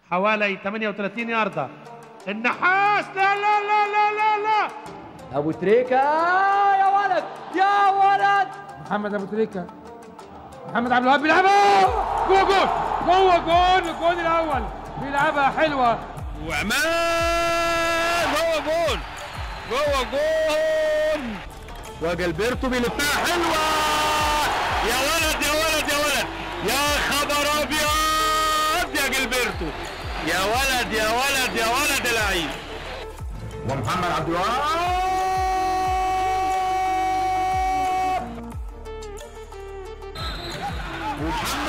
حوالي 38 ياردة النحاس لا لا لا لا لا لا ابو تريكه يا ولد يا ولد محمد ابو تريكه محمد عبد الوهاب بيلعبها جوه جول جوه جول الجول الاول بيلعبها حلوه وعماد جوه جول جوه جول وجلبرتو بيلفها حلوه يا ولد يا ولد يا ولد يا خبر ابيض يا جلبرتو يا ولد يا ولد يا ولد يا لعيب ومحمد عبد الوهاب ومحمد